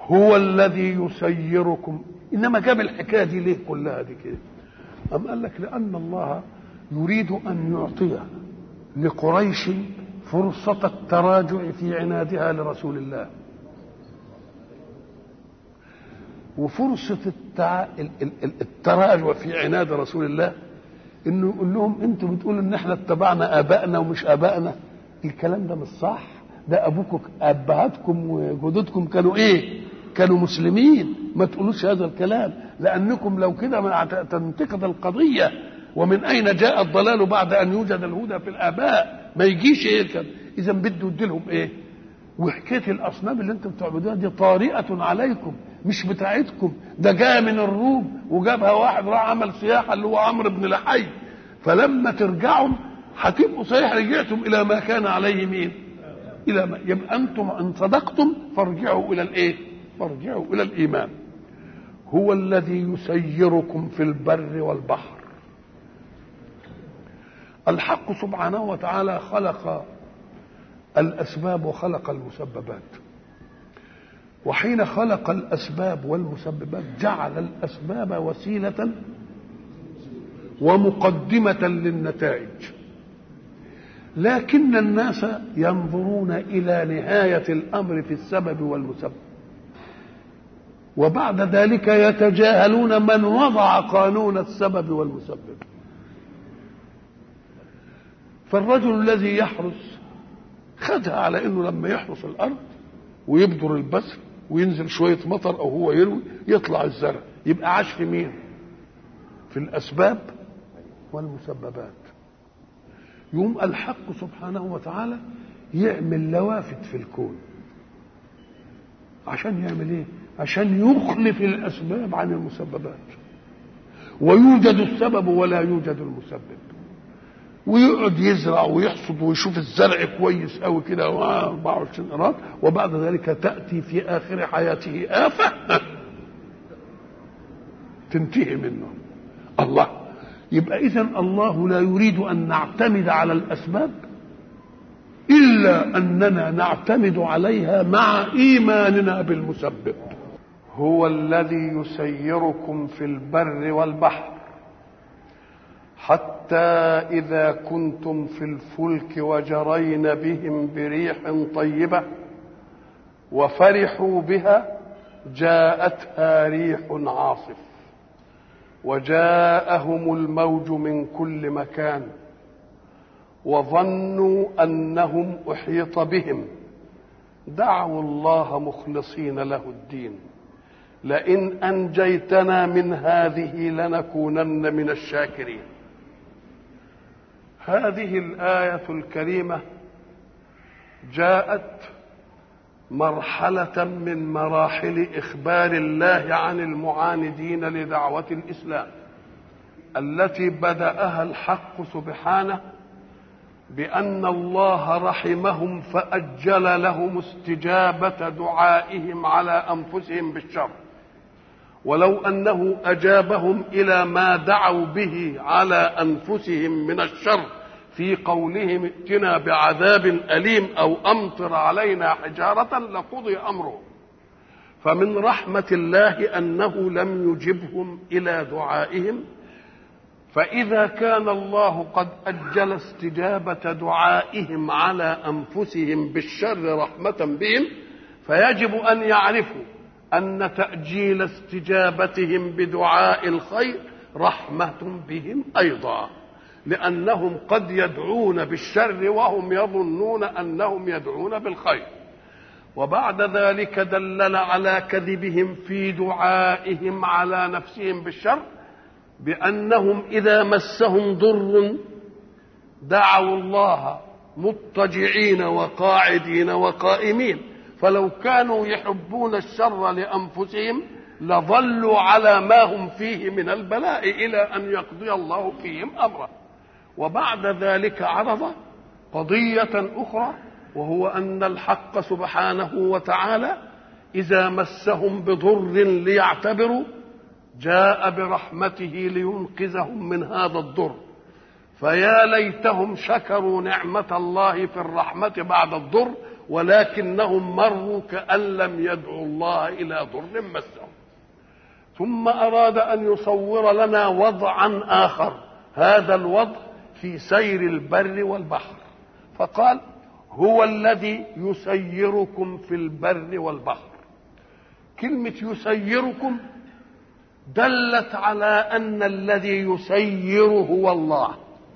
هو الذي يسيركم انما جاب الحكايه دي ليه كلها دي كده أم قال لك لأن الله يريد أن يعطي لقريش فرصة التراجع في عنادها لرسول الله وفرصة التع... التراجع في عناد رسول الله انه يقول لهم انتوا بتقولوا ان احنا اتبعنا ابائنا ومش ابائنا الكلام ده مش صح ده ابوكم ابهاتكم وجدودكم كانوا ايه كانوا مسلمين ما تقولوش هذا الكلام لانكم لو كده تنتقد القضيه ومن اين جاء الضلال بعد ان يوجد الهدى في الاباء ما يجيش ايه كده اذا بده يديلهم ايه وحكايه الاصنام اللي انتم بتعبدوها دي طارئه عليكم مش بتاعتكم ده جاء من الروم وجابها واحد راح عمل سياحه اللي هو عمرو بن لحي فلما ترجعوا هتبقوا صحيح رجعتم الى ما كان عليه مين؟ الى ما يبقى انتم ان صدقتم فارجعوا الى الايه؟ فارجعوا الى الايمان. هو الذي يسيركم في البر والبحر. الحق سبحانه وتعالى خلق الاسباب وخلق المسببات. وحين خلق الاسباب والمسببات جعل الاسباب وسيله ومقدمه للنتائج لكن الناس ينظرون الى نهايه الامر في السبب والمسبب وبعد ذلك يتجاهلون من وضع قانون السبب والمسبب فالرجل الذي يحرس خدها على انه لما يحرس الارض ويبذر البذر وينزل شويه مطر او هو يروي يطلع الزرع يبقى عاش في مين في الاسباب والمسببات يوم الحق سبحانه وتعالى يعمل لوافت في الكون عشان يعمل ايه عشان يخلف الاسباب عن المسببات ويوجد السبب ولا يوجد المسبب ويقعد يزرع ويحصد ويشوف الزرع كويس قوي كده 24 قراط وبعد ذلك تاتي في اخر حياته افه تنتهي منه الله يبقى اذا الله لا يريد ان نعتمد على الاسباب الا اننا نعتمد عليها مع ايماننا بالمسبب هو الذي يسيركم في البر والبحر حتى اذا كنتم في الفلك وجرين بهم بريح طيبه وفرحوا بها جاءتها ريح عاصف وجاءهم الموج من كل مكان وظنوا انهم احيط بهم دعوا الله مخلصين له الدين لئن انجيتنا من هذه لنكونن من الشاكرين هذه الايه الكريمه جاءت مرحله من مراحل اخبار الله عن المعاندين لدعوه الاسلام التي بداها الحق سبحانه بان الله رحمهم فاجل لهم استجابه دعائهم على انفسهم بالشر ولو انه اجابهم الى ما دعوا به على انفسهم من الشر في قولهم ائتنا بعذاب اليم او امطر علينا حجاره لقضي امره فمن رحمه الله انه لم يجبهم الى دعائهم فاذا كان الله قد اجل استجابه دعائهم على انفسهم بالشر رحمه بهم فيجب ان يعرفوا ان تاجيل استجابتهم بدعاء الخير رحمه بهم ايضا لانهم قد يدعون بالشر وهم يظنون انهم يدعون بالخير وبعد ذلك دلل على كذبهم في دعائهم على نفسهم بالشر بانهم اذا مسهم ضر دعوا الله مضطجعين وقاعدين وقائمين فلو كانوا يحبون الشر لانفسهم لظلوا على ما هم فيه من البلاء الى ان يقضي الله فيهم امرا وبعد ذلك عرض قضيه اخرى وهو ان الحق سبحانه وتعالى اذا مسهم بضر ليعتبروا جاء برحمته لينقذهم من هذا الضر فيا ليتهم شكروا نعمه الله في الرحمه بعد الضر ولكنهم مروا كأن لم يدعوا الله إلى ضر مسهم ثم أراد أن يصور لنا وضعا آخر هذا الوضع في سير البر والبحر فقال هو الذي يسيركم في البر والبحر كلمة يسيركم دلت على أن الذي يسير هو الله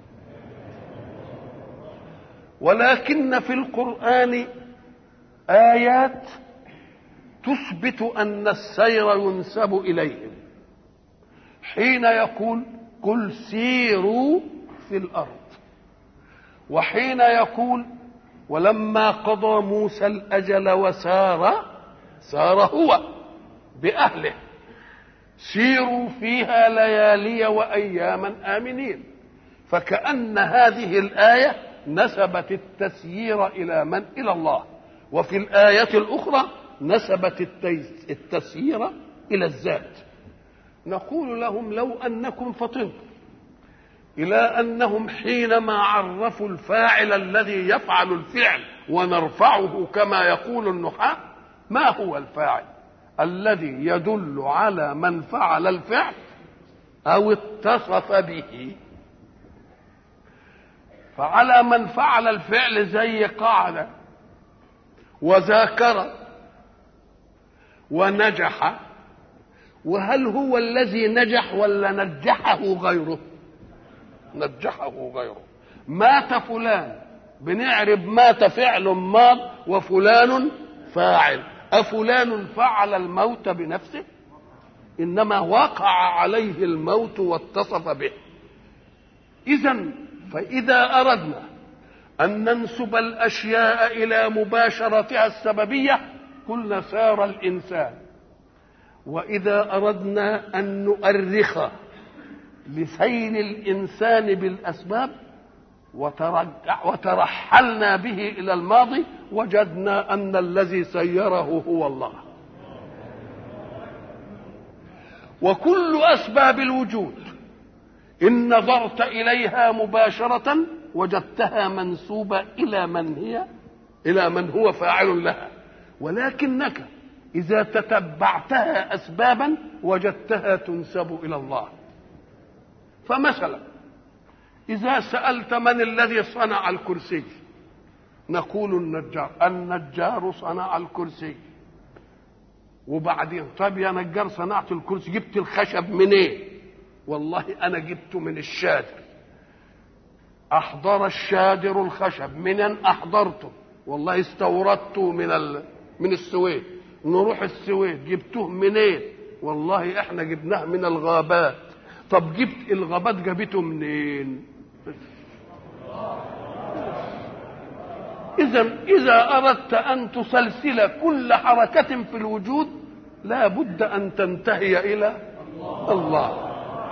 ولكن في القرآن آيات تثبت أن السير ينسب إليهم حين يقول قل سيروا في الأرض وحين يقول ولما قضى موسى الأجل وسار سار هو بأهله سيروا فيها ليالي وأياما آمنين فكأن هذه الآية نسبت التسيير إلى من؟ إلى الله وفي الآية الأخرى نسبت التسيير إلى الذات نقول لهم لو أنكم فطنتم إلى أنهم حينما عرفوا الفاعل الذي يفعل الفعل ونرفعه كما يقول النحاة ما هو الفاعل الذي يدل على من فعل الفعل أو اتصف به فعلى من فعل الفعل زي قعد وذاكر ونجح وهل هو الذي نجح ولا نجحه غيره نجحه غيره مات فلان بنعرب مات فعل ماض وفلان فاعل أفلان فعل الموت بنفسه إنما وقع عليه الموت واتصف به إذا فإذا أردنا أن ننسب الأشياء إلى مباشرتها السببية قلنا سار الإنسان وإذا أردنا أن نؤرخ لسير الإنسان بالأسباب وترجع وترحلنا به إلى الماضي وجدنا أن الذي سيره هو الله وكل أسباب الوجود إن نظرت إليها مباشرة وجدتها منسوبة إلى من هي إلى من هو فاعل لها ولكنك إذا تتبعتها أسبابا وجدتها تنسب إلى الله فمثلا إذا سألت من الذي صنع الكرسي نقول النجار النجار صنع الكرسي وبعدين طيب يا نجار صنعت الكرسي جبت الخشب منين إيه؟ والله أنا جبته من الشادر أحضر الشادر الخشب منين أحضرته والله استوردته من ال... من السويد نروح السويد جبتوه منين إيه؟ والله احنا جبناه من الغابات طب جبت الغابات جابته منين إذا إذا أردت أن تسلسل كل حركة في الوجود لا بد أن تنتهي إلى الله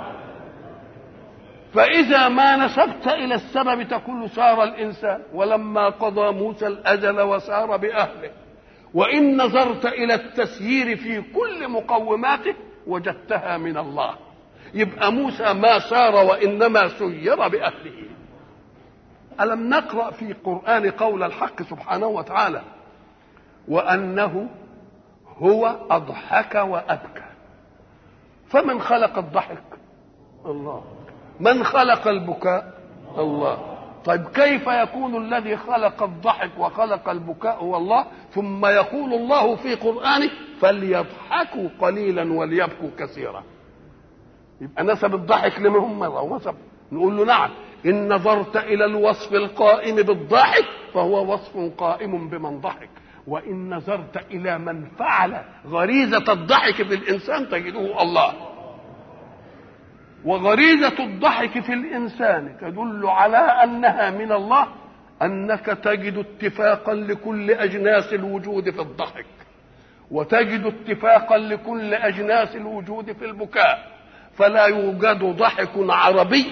فإذا ما نسبت إلى السبب تقول سار الإنسان ولما قضى موسى الأجل وسار بأهله وإن نظرت إلى التسيير في كل مقوماته وجدتها من الله يبقى موسى ما سار وإنما سير بأهله ألم نقرأ في قرآن قول الحق سبحانه وتعالى وأنه هو أضحك وأبكى فمن خلق الضحك الله من خلق البكاء الله طيب كيف يكون الذي خلق الضحك وخلق البكاء هو الله ثم يقول الله في قرآنه فليضحكوا قليلا وليبكوا كثيرا يبقى نسب الضحك لمن هم ونسب نقول له نعم إن نظرت إلى الوصف القائم بالضحك فهو وصف قائم بمن ضحك وإن نظرت إلى من فعل غريزة الضحك في الإنسان تجده الله وغريزة الضحك في الإنسان تدل على أنها من الله أنك تجد اتفاقا لكل أجناس الوجود في الضحك وتجد اتفاقا لكل أجناس الوجود في البكاء فلا يوجد ضحك عربي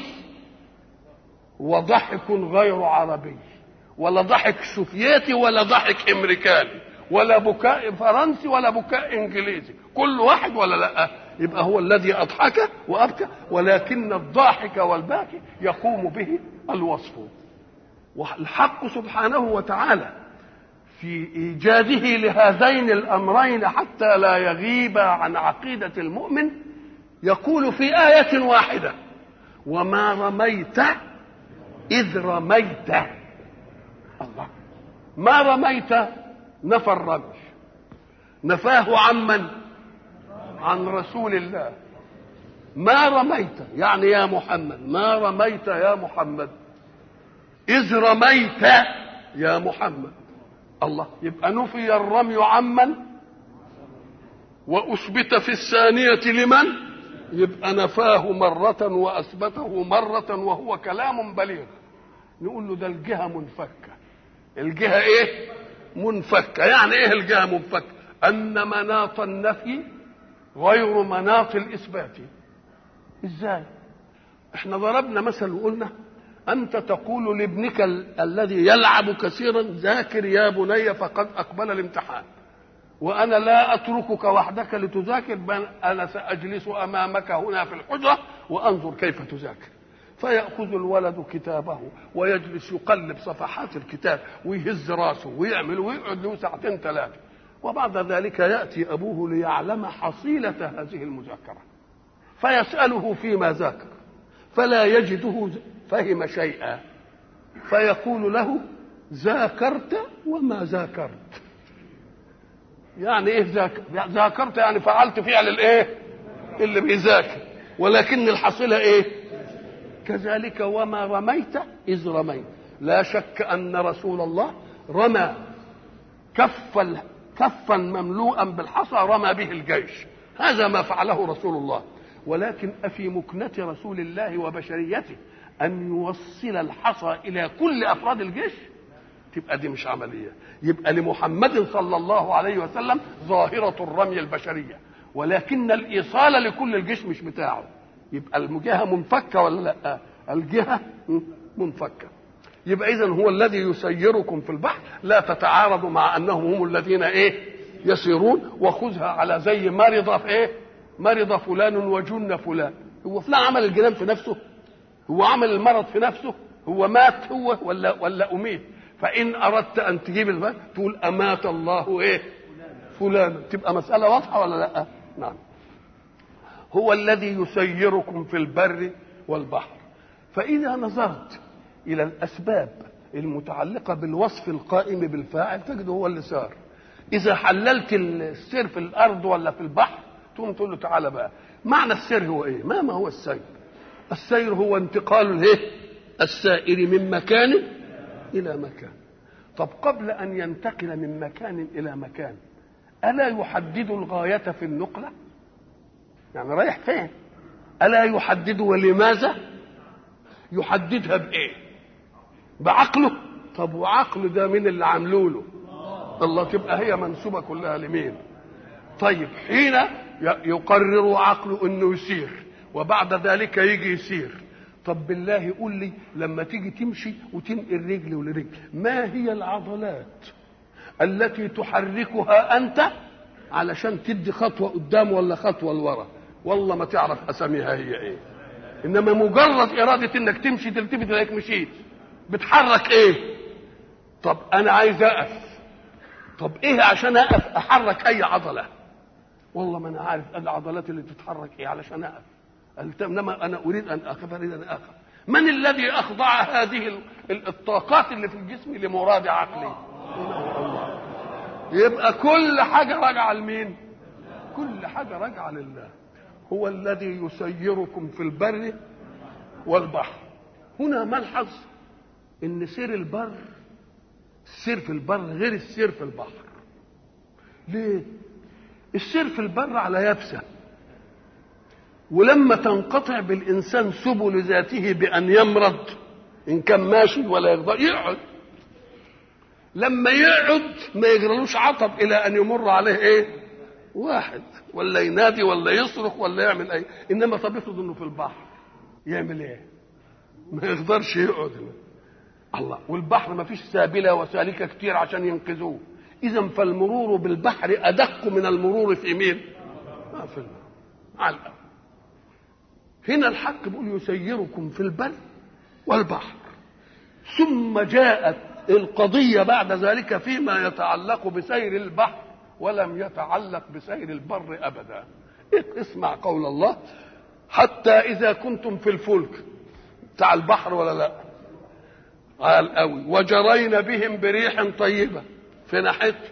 وضحك غير عربي ولا ضحك سوفيتي ولا ضحك امريكاني ولا بكاء فرنسي ولا بكاء انجليزي كل واحد ولا لا يبقى هو الذي اضحك وابكى ولكن الضاحك والباكي يقوم به الوصف والحق سبحانه وتعالى في ايجاده لهذين الامرين حتى لا يغيب عن عقيده المؤمن يقول في ايه واحده وما رميت اذ رميت الله ما رميت نفى الرمي نفاه عمن عن رسول الله ما رميت يعني يا محمد ما رميت يا محمد إذ رميت يا محمد الله يبقى نفي الرمي عمن وأثبت في الثانية لمن يبقى نفاه مرة وأثبته مرة وهو كلام بليغ نقول له ده الجهة منفكة الجهة إيه منفكة يعني إيه الجهة منفكة أن مناط النفي غير مناط الإثبات إزاي احنا ضربنا مثل وقلنا أنت تقول لابنك ال- الذي يلعب كثيرا ذاكر يا بني فقد أقبل الامتحان وأنا لا أتركك وحدك لتذاكر بل أنا سأجلس أمامك هنا في الحجرة وأنظر كيف تذاكر فيأخذ الولد كتابه ويجلس يقلب صفحات الكتاب ويهز راسه ويعمل ويقعد له ساعتين ثلاثة وبعد ذلك يأتي أبوه ليعلم حصيلة هذه المذاكرة فيسأله فيما ذاكر فلا يجده فهم شيئا فيقول له ذاكرت وما ذاكرت يعني ايه ذاكر ذاكرت يعني فعلت فعل الايه اللي بيذاكر ولكن الحصيله ايه كذلك وما رميت اذ رميت لا شك ان رسول الله رمى كف ال- كفا مملوءا بالحصى رمى به الجيش هذا ما فعله رسول الله ولكن أفي مكنة رسول الله وبشريته أن يوصل الحصى إلى كل أفراد الجيش تبقى دي مش عملية يبقى لمحمد صلى الله عليه وسلم ظاهرة الرمي البشرية ولكن الإيصال لكل الجيش مش بتاعه يبقى الجهة منفكة ولا لا الجهة منفكة يبقى إذا هو الذي يسيركم في البحر لا تتعارضوا مع أنهم هم الذين إيه يسيرون وخذها على زي مرض في إيه مرض فلان وجن فلان هو فلان عمل الجنان في نفسه هو عمل المرض في نفسه هو مات هو ولا ولا أميت فإن أردت أن تجيب البلد تقول أمات الله إيه فلان تبقى مسألة واضحة ولا لا نعم هو الذي يسيركم في البر والبحر فإذا نظرت إلى الأسباب المتعلقة بالوصف القائم بالفاعل تجد هو اللي سار إذا حللت السير في الأرض ولا في البحر تقوم تقول له تعالى بقى معنى السير هو إيه؟ ما ما هو السير؟ السير هو انتقال الايه؟ السائر من مكان إلى مكان طب قبل أن ينتقل من مكان إلى مكان ألا يحدد الغاية في النقلة؟ يعني رايح فين؟ ألا يحدد ولماذا؟ يحددها بإيه؟ بعقله؟ طب وعقله ده مين اللي عامله له؟ الله تبقى هي منسوبة كلها لمين؟ طيب حين يقرر عقله انه يسير وبعد ذلك يجي يسير طب بالله قول لي لما تيجي تمشي وتنقل رجل ولرجل ما هي العضلات التي تحركها انت علشان تدي خطوه قدام ولا خطوه لورا والله ما تعرف اساميها هي ايه انما مجرد اراده انك تمشي تلتفت تلاقيك مشيت بتحرك ايه طب انا عايز اقف طب ايه عشان اقف احرك اي عضله والله ما انا عارف العضلات اللي تتحرك ايه علشان اقف انما انا اريد ان اقف اريد ان اقف من الذي اخضع هذه الطاقات اللي في الجسم لمراد عقلي الله يبقى كل حاجه راجعه لمين كل حاجه راجعه لله هو الذي يسيركم في البر والبحر هنا ملحظ ان سير البر السير في البر غير السير في البحر ليه السير في البر على يبسه ولما تنقطع بالانسان سبل ذاته بان يمرض ان كان ماشي ولا يقدر يقعد لما يقعد ما يجرلوش عطب الى ان يمر عليه ايه واحد ولا ينادي ولا يصرخ ولا يعمل اي انما طب افرض انه في البحر يعمل ايه ما يقدرش يقعد الله والبحر ما فيش سابلة وسالكة كتير عشان ينقذوه إذا فالمرور بالبحر أدق من المرور في مين؟ ما في الماء على الأرض هنا الحق بيقول يسيركم في البر والبحر ثم جاءت القضية بعد ذلك فيما يتعلق بسير البحر ولم يتعلق بسير البر أبدا اسمع قول الله حتى إذا كنتم في الفلك بتاع البحر ولا لا قال قوي وجرينا بهم بريح طيبة في ناحيته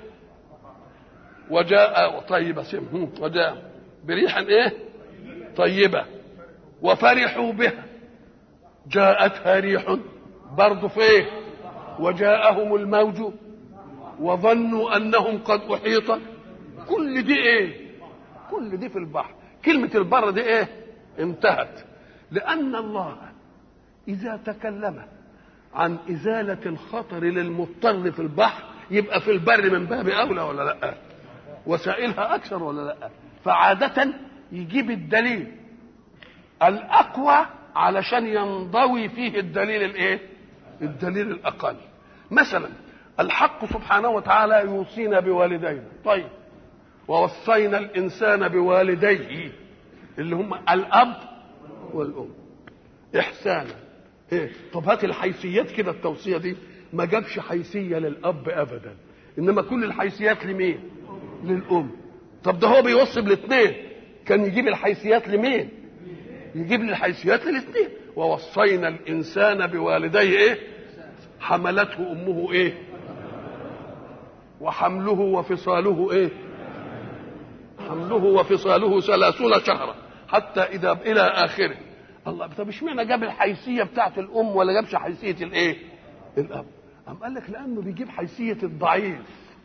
وجاء طيبة سم وجاء بريح ايه طيبة وفرحوا بها جاءتها ريح برضه في ايه وجاءهم الموج وظنوا انهم قد احيط كل دي ايه كل دي في البحر كلمة البر دي ايه انتهت لأن الله إذا تكلم عن إزالة الخطر للمضطر في البحر يبقى في البر من باب أولى ولا لأ وسائلها أكثر ولا لأ فعادة يجيب الدليل الأقوى علشان ينضوي فيه الدليل الإيه الدليل الأقل مثلا الحق سبحانه وتعالى يوصينا بوالدينا طيب ووصينا الإنسان بوالديه اللي هم الأب والأم إحسانا إيه؟ طب هات الحيثيات كده التوصية دي ما جابش حيثية للأب أبدا إنما كل الحيثيات لمين؟ للأم طب ده هو بيوصي بالاثنين كان يجيب الحيثيات لمين؟ يجيب لي الحيثيات للاثنين ووصينا الإنسان بوالديه إيه؟ حملته أمه إيه؟ وحمله وفصاله إيه؟ حمله وفصاله ثلاثون شهرا حتى إذا إلى آخره الله طب اشمعنى جاب الحيثيه بتاعت الام ولا جابش حيثيه الايه؟ الاب. قام قال لك لانه بيجيب حيثيه الضعيف.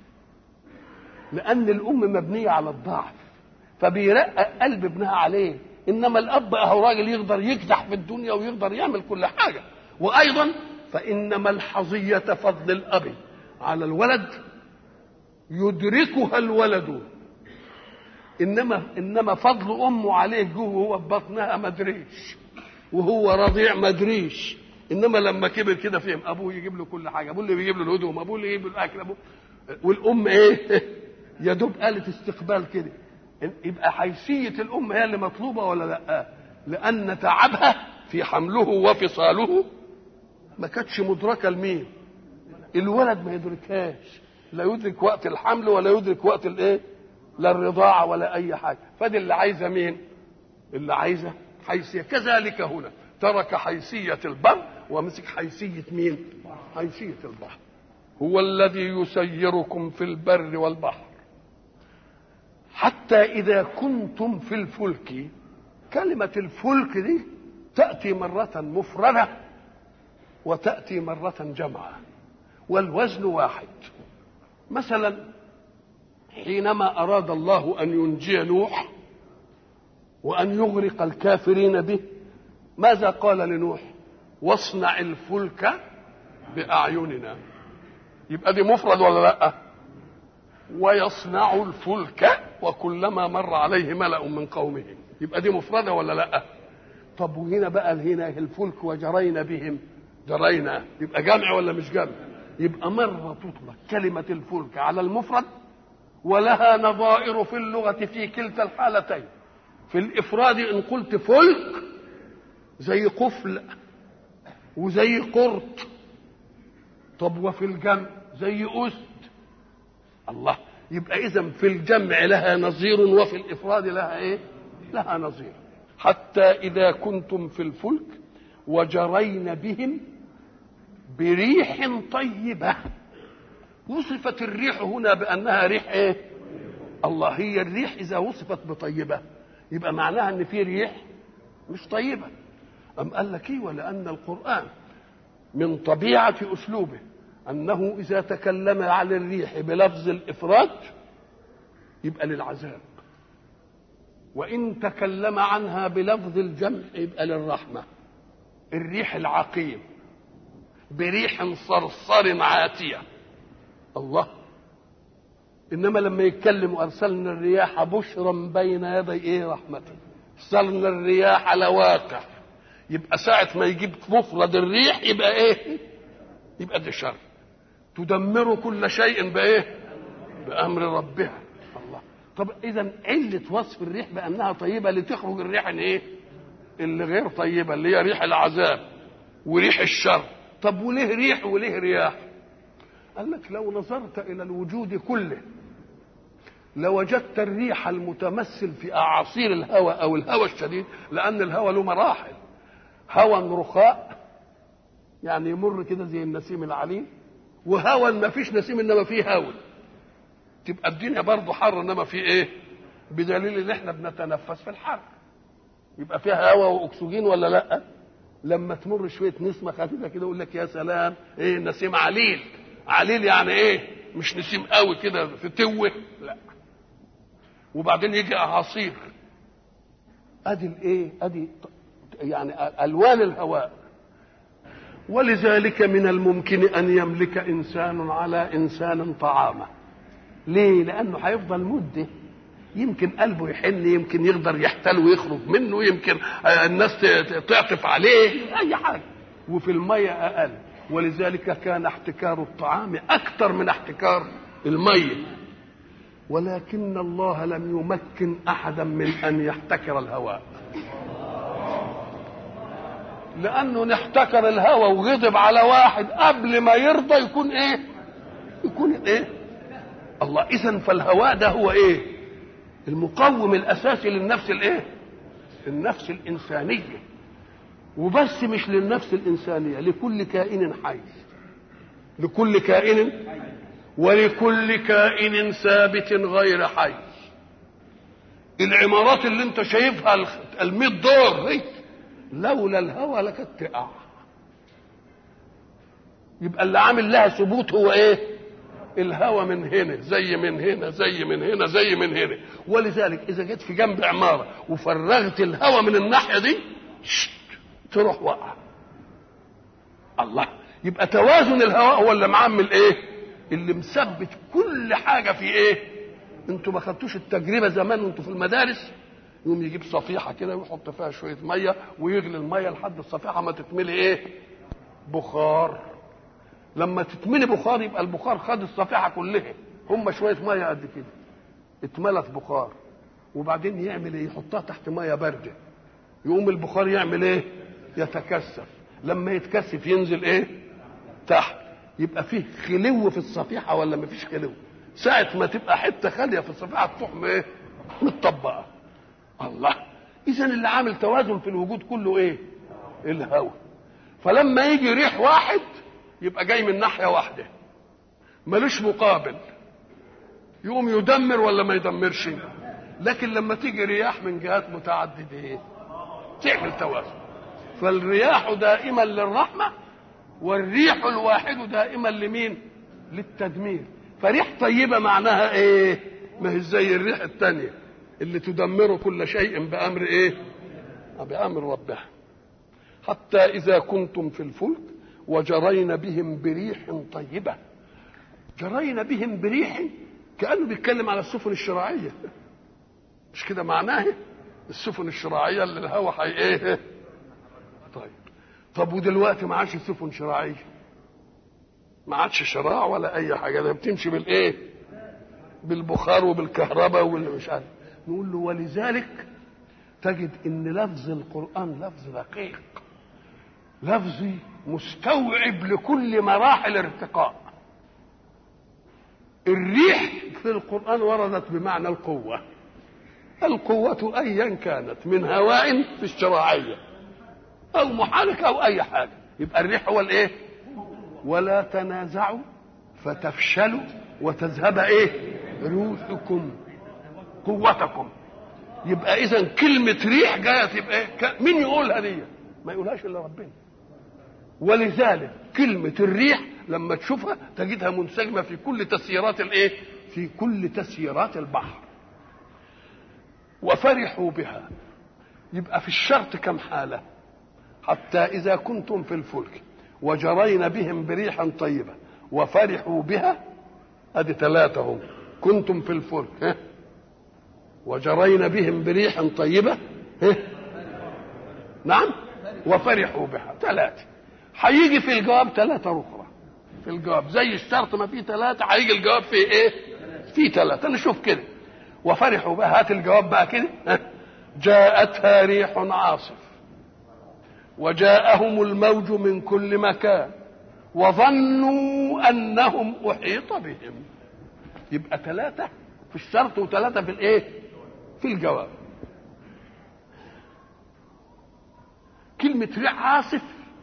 لان الام مبنيه على الضعف فبيرقق قلب ابنها عليه انما الاب اهو راجل يقدر يكدح في الدنيا ويقدر يعمل كل حاجه وايضا فانما الحظيه فضل الاب على الولد يدركها الولد انما انما فضل امه عليه جوه وهو في بطنها ما ادريش وهو رضيع ما ادريش انما لما كبر كده فهم ابوه يجيب له كل حاجه ابوه اللي بيجيب له الهدوم ابوه اللي يجيب له الاكل ابوه والام ايه يا دوب قالت استقبال كده يبقى حيثيه الام هي اللي مطلوبه ولا لا لان تعبها في حمله وفصاله ما كانتش مدركه لمين الولد ما يدركهاش لا يدرك وقت الحمل ولا يدرك وقت الايه لا الرضاعه ولا اي حاجه فدي اللي عايزه مين اللي عايزه حيثيه كذلك هنا ترك حيثيه البر ومسك حيثيه مين حيثيه البحر هو الذي يسيركم في البر والبحر حتى اذا كنتم في الفلك كلمه الفلك دي تاتي مره مفرده وتاتي مره جمعه والوزن واحد مثلا حينما اراد الله ان ينجي نوح وان يغرق الكافرين به ماذا قال لنوح واصنع الفلك باعيننا يبقى دي مفرد ولا لا ويصنع الفلك وكلما مر عليه ملا من قومه يبقى دي مفرده ولا لا طب وهنا بقى هنا الفلك وجرينا بهم جرينا يبقى جمع ولا مش جمع يبقى مرة تطلق كلمة الفلك على المفرد ولها نظائر في اللغة في كلتا الحالتين في الإفراد إن قلت فلك زي قفل وزي قرط طب وفي الجمع زي أسد الله يبقى إذا في الجمع لها نظير وفي الإفراد لها إيه؟ لها نظير حتى إذا كنتم في الفلك وجرين بهم بريح طيبة وصفت الريح هنا بأنها ريح إيه؟ الله هي الريح إذا وصفت بطيبة يبقى معناها إن في ريح مش طيبة أم قال لك إيه ولأن القرآن من طبيعة أسلوبه أنه إذا تكلم عن الريح بلفظ الإفراد يبقى للعذاب وإن تكلم عنها بلفظ الجمع يبقى للرحمة الريح العقيم بريح صرصر عاتية الله إنما لما يتكلم أرسلنا الرياح بشرا بين يدي إيه رحمته أرسلنا الرياح لواقع يبقى ساعة ما يجيب مفرد الريح يبقى إيه يبقى ده شر تدمر كل شيء بإيه بأمر ربها الله طب إذا علة وصف الريح بأنها طيبة لتخرج الريح إيه اللي غير طيبة اللي هي ريح العذاب وريح الشر طب وليه ريح وليه رياح قال لك لو نظرت الى الوجود كله لوجدت الريح المتمثل في اعاصير الهواء او الهواء الشديد لان الهواء له مراحل هواء رخاء يعني يمر كده زي النسيم العليل وهواء ما فيش نسيم انما فيه هواء تبقى الدنيا برضه حر انما في ايه بدليل ان احنا بنتنفس في الحر يبقى فيها هواء واكسجين ولا لا لما تمر شويه نسمه خفيفه كده يقول لك يا سلام ايه نسيم عليل عليل يعني ايه مش نسيم قوي كده في توه لا وبعدين يجي اعاصير ادي الايه ادي يعني الوان الهواء ولذلك من الممكن ان يملك انسان على انسان طعامه ليه لانه هيفضل مده يمكن قلبه يحن يمكن يقدر يحتل ويخرج منه يمكن الناس تعطف عليه اي حاجه وفي الميه اقل ولذلك كان احتكار الطعام اكثر من احتكار الميه ولكن الله لم يمكن احدا من ان يحتكر الهواء لانه نحتكر الهواء وغضب على واحد قبل ما يرضى يكون ايه يكون ايه الله اذا فالهواء ده هو ايه المقوم الاساسي للنفس الايه النفس الانسانيه وبس مش للنفس الانسانيه لكل كائن حي لكل كائن ولكل كائن ثابت غير حي العمارات اللي انت شايفها ال دور هي لولا الهوى لكانت تقع يبقى اللي عامل لها ثبوت هو ايه الهوى من هنا زي من هنا زي من هنا زي من هنا ولذلك اذا جيت في جنب عماره وفرغت الهوى من الناحيه دي شت تروح واقعه الله يبقى توازن الهواء هو اللي معمل ايه اللي مثبت كل حاجه في ايه انتوا ما خدتوش التجربه زمان وانتوا في المدارس يقوم يجيب صفيحه كده ويحط فيها شويه ميه ويغلي الميه لحد الصفيحه ما تتملي ايه بخار لما تتملي بخار يبقى البخار خد الصفيحه كلها هم شويه ميه قد كده اتملت بخار وبعدين يعمل ايه يحطها تحت ميه بارده يقوم البخار يعمل ايه يتكثف لما يتكثف ينزل ايه تحت يبقى فيه خلو في الصفيحه ولا ما فيش خلو ساعه ما تبقى حته خاليه في الصفيحه تروح ايه متطبقه الله اذا اللي عامل توازن في الوجود كله ايه الهواء فلما يجي ريح واحد يبقى جاي من ناحيه واحده ملوش مقابل يقوم يدمر ولا ما يدمرش لكن لما تيجي رياح من جهات متعدده ايه تعمل توازن فالرياح دائما للرحمه والريح الواحد دائما لمين للتدمير فريح طيبه معناها ايه ما هي زي الريح الثانيه اللي تدمر كل شيء بامر ايه بامر ربها حتى اذا كنتم في الفلك وجرين بهم بريح طيبه جرين بهم بريح كانه بيتكلم على السفن الشراعيه مش كده معناه السفن الشراعيه اللي الهواء حي ايه طيب طب ودلوقتي ما عادش سفن شراعيه ما عادش شراع ولا اي حاجه ده بتمشي بالايه بالبخار وبالكهرباء واللي مش عارف نقول له ولذلك تجد ان لفظ القران لفظ دقيق لفظ مستوعب لكل مراحل ارتقاء الريح في القران وردت بمعنى القوه القوه ايا كانت من هواء في الشراعيه او محرك او اي حاجه يبقى الريح هو الايه ولا تنازعوا فتفشلوا وتذهب ايه روحكم قوتكم يبقى اذا كلمه ريح جايه تبقى ايه مين يقولها دي ما يقولهاش الا ربنا ولذلك كلمه الريح لما تشوفها تجدها منسجمه في كل تسييرات الايه في كل تسييرات البحر وفرحوا بها يبقى في الشرط كم حاله حتى إذا كنتم في الفلك وجرين بهم بريح طيبة وفرحوا بها أدي ثلاثة هم كنتم في الفلك ها وجرين بهم بريح طيبة ها نعم وفرحوا بها ثلاثة هيجي في الجواب ثلاثة أخرى في الجواب زي الشرط ما فيه ثلاثة هيجي الجواب في إيه؟ في ثلاثة نشوف كده وفرحوا بها هات الجواب بقى كده ها جاءتها ريح عاصف وجاءهم الموج من كل مكان وظنوا انهم احيط بهم يبقى ثلاثه في الشرط وثلاثه في الايه في الجواب كلمه ريح عاصف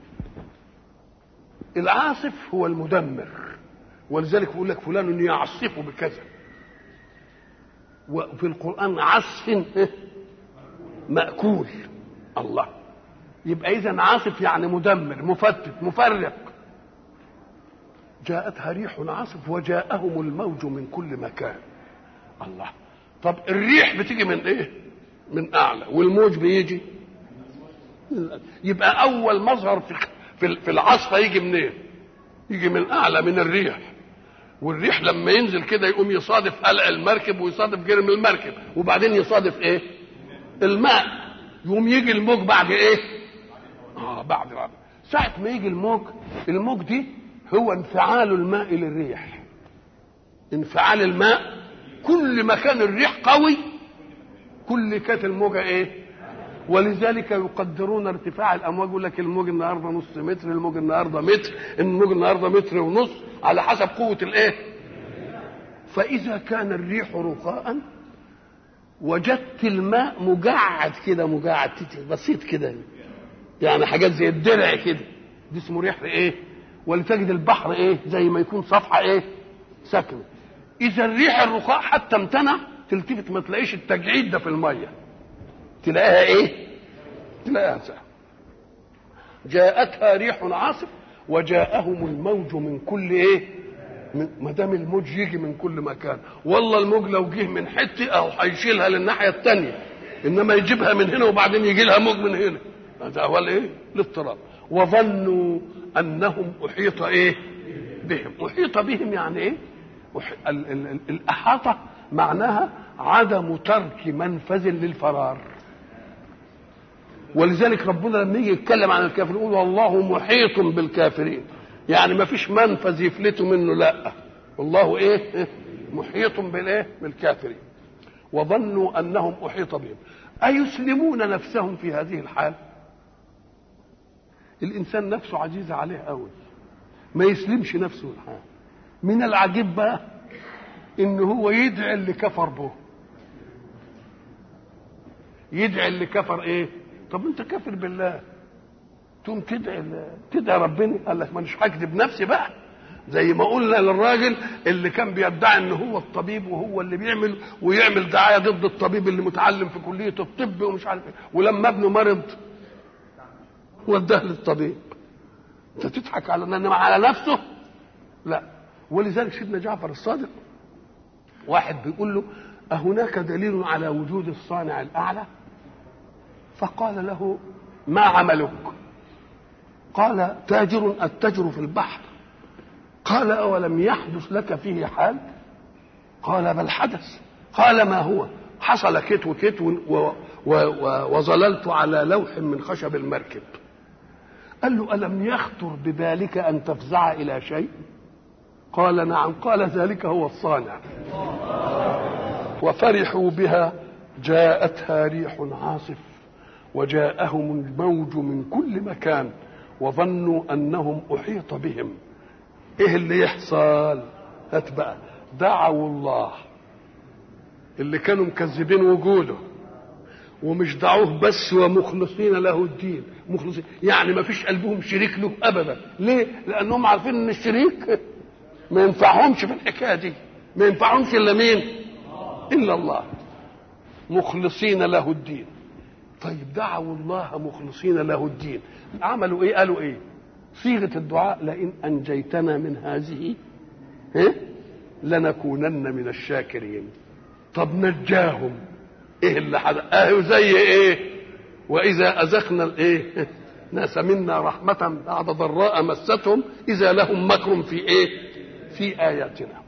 العاصف هو المدمر ولذلك بيقول لك فلان يعصف بكذا وفي القرآن عصف مأكول الله يبقى إذا عاصف يعني مدمر مفتت مفرق جاءتها ريح عاصف وجاءهم الموج من كل مكان الله طب الريح بتيجي من ايه من اعلى والموج بيجي يبقى اول مظهر في في العصفه يجي منين إيه؟ يجي من اعلى من الريح والريح لما ينزل كده يقوم يصادف قلع المركب ويصادف جرم المركب وبعدين يصادف ايه الماء يقوم يجي الموج بعد ايه اه بعد بعد ساعة ما يجي الموج الموج دي هو انفعال الماء للريح انفعال الماء كل ما كان الريح قوي كل كانت الموجة ايه ولذلك يقدرون ارتفاع الامواج يقول لك الموج النهارده نص متر الموج النهارده متر الموج النهارده متر ونص على حسب قوه الايه فاذا كان الريح رخاء وجدت الماء مجعد كده مجعد بسيط كده يعني حاجات زي الدرع كده دي اسمه ريح ايه ولتجد البحر ايه زي ما يكون صفحه ايه ساكنه اذا الريح الرخاء حتى امتنع تلتفت ما تلاقيش التجعيد ده في الميه تلاقيها ايه تلاقيها سهل جاءتها ريح عاصف وجاءهم الموج من كل ايه ما دام الموج يجي من كل مكان والله الموج لو جه من حته او هيشيلها للناحيه الثانيه انما يجيبها من هنا وبعدين يجي لها موج من هنا هذا هو الايه الاضطراب وظنوا انهم احيط ايه بهم احيط بهم يعني ايه ال- ال- ال- الاحاطه معناها عدم ترك منفذ للفرار ولذلك ربنا لما يجي يتكلم عن الكافرين يقول والله محيط بالكافرين يعني ما فيش منفذ يفلتوا منه لا والله ايه محيط بالايه بالكافرين وظنوا انهم احيط بهم ايسلمون نفسهم في هذه الحال الانسان نفسه عزيزه عليه قوي ما يسلمش نفسه الحال من العجيب بقى ان هو يدعي اللي كفر به يدعي اللي كفر ايه طب انت كافر بالله تقوم تدعي تدعي ربنا قال لك ما مش هكذب نفسي بقى زي ما قلنا للراجل اللي كان بيدعي ان هو الطبيب وهو اللي بيعمل ويعمل دعايه ضد الطبيب اللي متعلم في كليه الطب ومش عارف ايه ولما ابنه مرض وداه للطبيب انت تضحك على انما على نفسه لا ولذلك سيدنا جعفر الصادق واحد بيقول له أهناك دليل على وجود الصانع الأعلى فقال له ما عملك قال تاجر أتجر في البحر قال أولم يحدث لك فيه حال قال بل حدث قال ما هو حصل كت وكت و و و وظللت على لوح من خشب المركب قال له ألم يخطر ببالك أن تفزع إلى شيء قال نعم قال ذلك هو الصانع وفرحوا بها جاءتها ريح عاصف وجاءهم الموج من كل مكان وظنوا انهم احيط بهم ايه اللي يحصل هات بقى دعوا الله اللي كانوا مكذبين وجوده ومش دعوه بس ومخلصين له الدين مخلصين يعني ما فيش قلبهم شريك له ابدا ليه لانهم عارفين ان الشريك ما ينفعهمش في الحكايه دي ما ينفعهمش الا مين الا الله مخلصين له الدين طيب دعوا الله مخلصين له الدين عملوا ايه قالوا ايه صيغه الدعاء لئن انجيتنا من هذه إيه؟ لنكونن من الشاكرين طب نجاهم ايه اللي حدث اهو زي ايه واذا اذقنا الايه ناس منا رحمة بعد ضراء مستهم إذا لهم مكر في إيه؟ في آياتنا